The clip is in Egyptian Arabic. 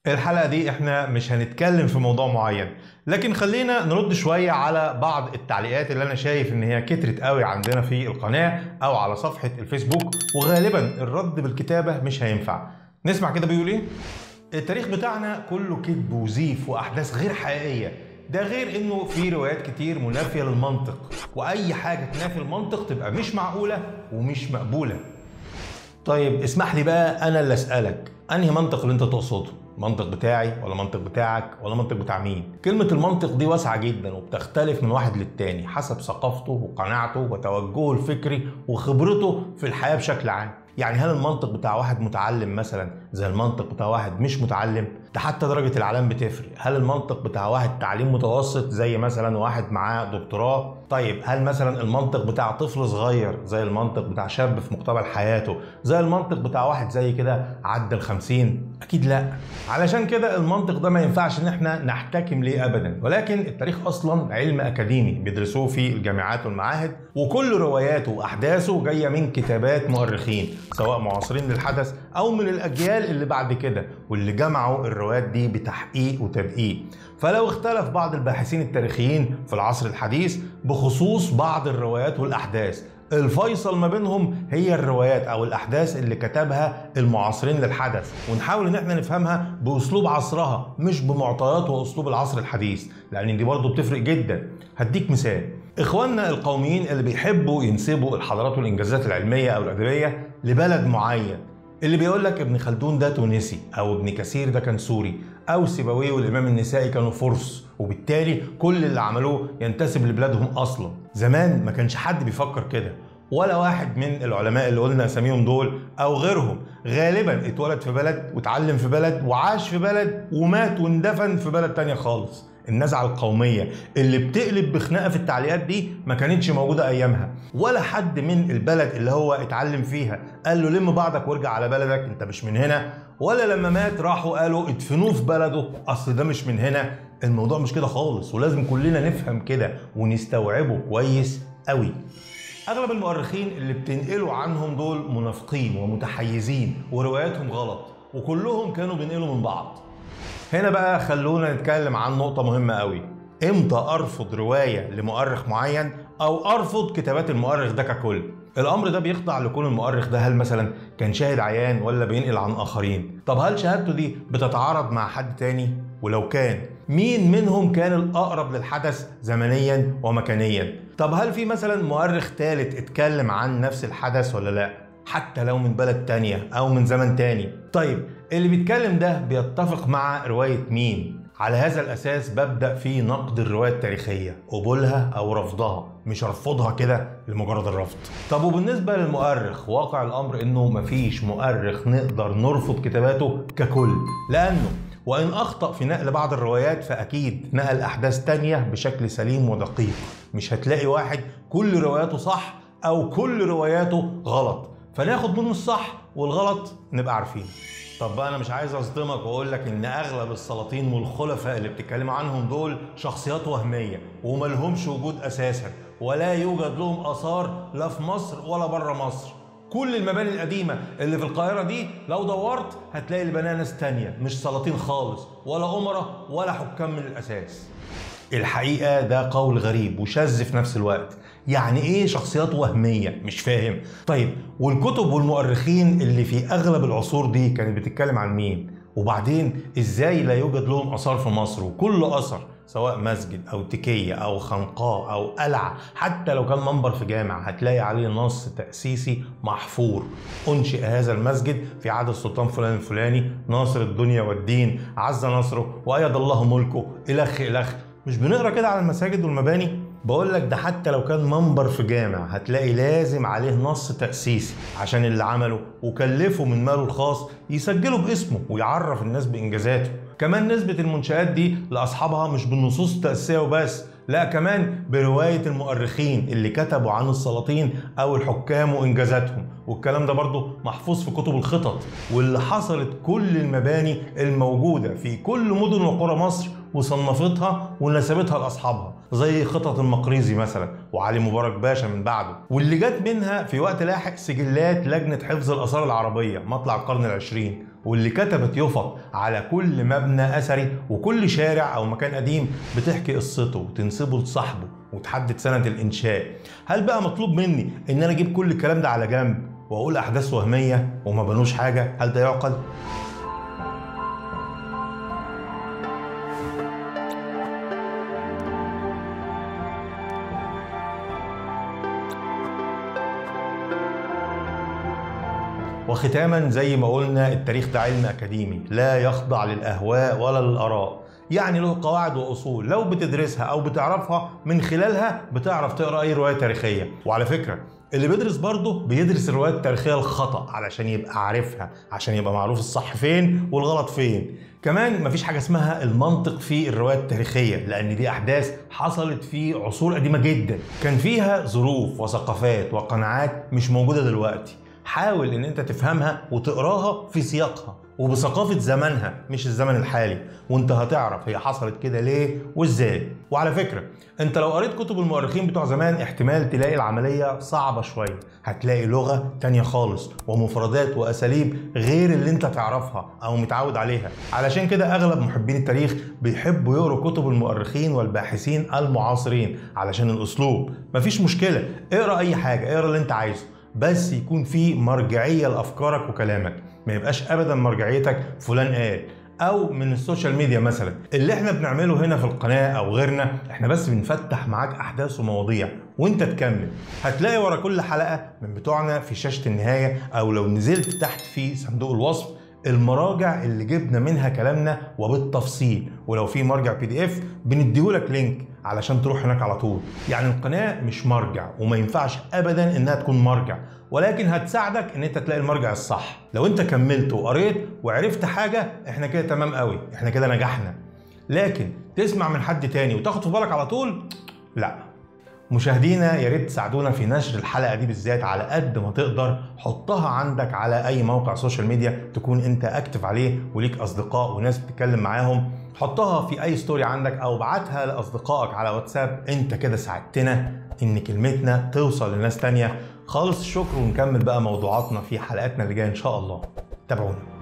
الحلقة دي احنا مش هنتكلم في موضوع معين لكن خلينا نرد شوية على بعض التعليقات اللي انا شايف ان هي كترت قوي عندنا في القناة او على صفحة الفيسبوك وغالبا الرد بالكتابة مش هينفع نسمع كده بيقول ايه التاريخ بتاعنا كله كذب وزيف واحداث غير حقيقية ده غير انه في روايات كتير منافية للمنطق واي حاجة تنافي المنطق تبقى مش معقولة ومش مقبولة طيب اسمح لي بقى انا اللي اسالك انهي منطق اللي انت تقصده المنطق بتاعي ولا منطق بتاعك ولا منطق بتاع مين كلمة المنطق دي واسعة جدا وبتختلف من واحد للتاني حسب ثقافته وقناعته وتوجهه الفكري وخبرته في الحياة بشكل عام يعني هل المنطق بتاع واحد متعلم مثلا زي المنطق بتاع واحد مش متعلم ده حتى درجة الإعلام بتفرق هل المنطق بتاع واحد تعليم متوسط زي مثلا واحد معاه دكتوراه طيب هل مثلا المنطق بتاع طفل صغير زي المنطق بتاع شاب في مقتبل حياته زي المنطق بتاع واحد زي كده عدى الخمسين أكيد لا علشان كده المنطق ده ما ينفعش إن احنا نحتكم ليه أبدا ولكن التاريخ أصلا علم أكاديمي بيدرسوه في الجامعات والمعاهد وكل رواياته وأحداثه جاية من كتابات مؤرخين سواء معاصرين للحدث أو من الأجيال اللي بعد كده واللي جمعوا الروايات دي بتحقيق وتدقيق فلو اختلف بعض الباحثين التاريخيين في العصر الحديث بخصوص بعض الروايات والأحداث الفيصل ما بينهم هي الروايات او الاحداث اللي كتبها المعاصرين للحدث ونحاول ان احنا نفهمها باسلوب عصرها مش بمعطيات واسلوب العصر الحديث لان دي برضه بتفرق جدا هديك مثال اخواننا القوميين اللي بيحبوا ينسبوا الحضارات والانجازات العلميه او الادبيه لبلد معين اللي بيقول لك ابن خلدون ده تونسي او ابن كثير ده كان سوري او سيبويه والامام النسائي كانوا فرس وبالتالي كل اللي عملوه ينتسب لبلادهم اصلا زمان ما كانش حد بيفكر كده ولا واحد من العلماء اللي قلنا اساميهم دول او غيرهم غالبا اتولد في بلد واتعلم في بلد وعاش في بلد ومات واندفن في بلد تانية خالص النزعة القومية اللي بتقلب بخناقة في التعليقات دي ما كانتش موجودة أيامها ولا حد من البلد اللي هو اتعلم فيها قال له لم بعضك وارجع على بلدك انت مش من هنا ولا لما مات راحوا قالوا ادفنوه في بلده اصل ده مش من هنا الموضوع مش كده خالص ولازم كلنا نفهم كده ونستوعبه كويس قوي اغلب المؤرخين اللي بتنقلوا عنهم دول منافقين ومتحيزين ورواياتهم غلط وكلهم كانوا بينقلوا من بعض هنا بقى خلونا نتكلم عن نقطة مهمة قوي امتى ارفض رواية لمؤرخ معين او ارفض كتابات المؤرخ ده ككل الامر ده بيخضع لكون المؤرخ ده هل مثلا كان شاهد عيان ولا بينقل عن اخرين طب هل شهادته دي بتتعارض مع حد تاني ولو كان مين منهم كان الاقرب للحدث زمنيا ومكانيا طب هل في مثلا مؤرخ ثالث اتكلم عن نفس الحدث ولا لا حتى لو من بلد تانية او من زمن تاني طيب اللي بيتكلم ده بيتفق مع رواية مين على هذا الأساس ببدأ في نقد الرواية التاريخية قبولها أو رفضها مش أرفضها كده لمجرد الرفض طب وبالنسبة للمؤرخ واقع الأمر إنه مفيش مؤرخ نقدر نرفض كتاباته ككل لأنه وإن أخطأ في نقل بعض الروايات فأكيد نقل أحداث تانية بشكل سليم ودقيق مش هتلاقي واحد كل رواياته صح أو كل رواياته غلط فناخد منه الصح والغلط نبقى عارفين طب بقى انا مش عايز اصدمك واقول لك ان اغلب السلاطين والخلفاء اللي بتتكلم عنهم دول شخصيات وهميه وملهمش وجود اساسا ولا يوجد لهم اثار لا في مصر ولا بره مصر كل المباني القديمه اللي في القاهره دي لو دورت هتلاقي اللي بناها ناس تانيه مش سلاطين خالص ولا امراء ولا حكام من الاساس الحقيقه ده قول غريب وشاذ في نفس الوقت يعني ايه شخصيات وهميه مش فاهم طيب والكتب والمؤرخين اللي في اغلب العصور دي كانت بتتكلم عن مين وبعدين ازاي لا يوجد لهم اثار في مصر وكل اثر سواء مسجد او تكيه او خنقاء او قلعه حتى لو كان منبر في جامع هتلاقي عليه نص تاسيسي محفور انشئ هذا المسجد في عهد السلطان فلان الفلاني ناصر الدنيا والدين عز نصره وايد الله ملكه الخ الخ مش بنقرا كده على المساجد والمباني بقول لك ده حتى لو كان منبر في جامع هتلاقي لازم عليه نص تأسيسي عشان اللي عمله وكلفه من ماله الخاص يسجله باسمه ويعرف الناس بإنجازاته كمان نسبة المنشآت دي لأصحابها مش بالنصوص التأسيسية وبس لا كمان برواية المؤرخين اللي كتبوا عن السلاطين أو الحكام وإنجازاتهم والكلام ده برضه محفوظ في كتب الخطط واللي حصلت كل المباني الموجودة في كل مدن وقرى مصر وصنفتها ونسبتها لاصحابها زي خطط المقريزي مثلا وعلي مبارك باشا من بعده واللي جت منها في وقت لاحق سجلات لجنه حفظ الاثار العربيه مطلع القرن العشرين واللي كتبت يفط على كل مبنى اثري وكل شارع او مكان قديم بتحكي قصته وتنسبه لصاحبه وتحدد سنه الانشاء هل بقى مطلوب مني ان انا اجيب كل الكلام ده على جنب واقول احداث وهميه وما بنوش حاجه هل ده يعقل وختاما زي ما قلنا التاريخ ده علم اكاديمي لا يخضع للاهواء ولا للاراء يعني له قواعد واصول لو بتدرسها او بتعرفها من خلالها بتعرف تقرا اي روايه تاريخيه وعلى فكره اللي بيدرس برضه بيدرس الروايات التاريخيه الخطا علشان يبقى عارفها عشان يبقى معروف الصح فين والغلط فين كمان مفيش حاجه اسمها المنطق في الروايات التاريخيه لان دي احداث حصلت في عصور قديمه جدا كان فيها ظروف وثقافات وقناعات مش موجوده دلوقتي حاول ان انت تفهمها وتقراها في سياقها وبثقافة زمانها مش الزمن الحالي وانت هتعرف هي حصلت كده ليه وازاي وعلى فكرة انت لو قريت كتب المؤرخين بتوع زمان احتمال تلاقي العملية صعبة شوية هتلاقي لغة تانية خالص ومفردات واساليب غير اللي انت تعرفها او متعود عليها علشان كده اغلب محبين التاريخ بيحبوا يقروا كتب المؤرخين والباحثين المعاصرين علشان الاسلوب مفيش مشكلة اقرا اي حاجة اقرا اللي انت عايزه بس يكون في مرجعيه لافكارك وكلامك ما يبقاش ابدا مرجعيتك فلان قال او من السوشيال ميديا مثلا اللي احنا بنعمله هنا في القناه او غيرنا احنا بس بنفتح معاك احداث ومواضيع وانت تكمل هتلاقي ورا كل حلقه من بتوعنا في شاشه النهايه او لو نزلت تحت في صندوق الوصف المراجع اللي جبنا منها كلامنا وبالتفصيل ولو في مرجع بي دي اف بنديهولك لينك علشان تروح هناك على طول يعني القناه مش مرجع وما ينفعش ابدا انها تكون مرجع ولكن هتساعدك ان انت تلاقي المرجع الصح لو انت كملت وقريت وعرفت حاجه احنا كده تمام قوي احنا كده نجحنا لكن تسمع من حد تاني وتاخد في بالك على طول لا مشاهدينا يا ريت تساعدونا في نشر الحلقه دي بالذات على قد ما تقدر حطها عندك على اي موقع سوشيال ميديا تكون انت اكتف عليه وليك اصدقاء وناس بتتكلم معاهم حطها في اي ستوري عندك او ابعتها لاصدقائك على واتساب انت كده ساعدتنا ان كلمتنا توصل لناس تانية خالص الشكر ونكمل بقى موضوعاتنا في حلقاتنا اللي جايه ان شاء الله تابعونا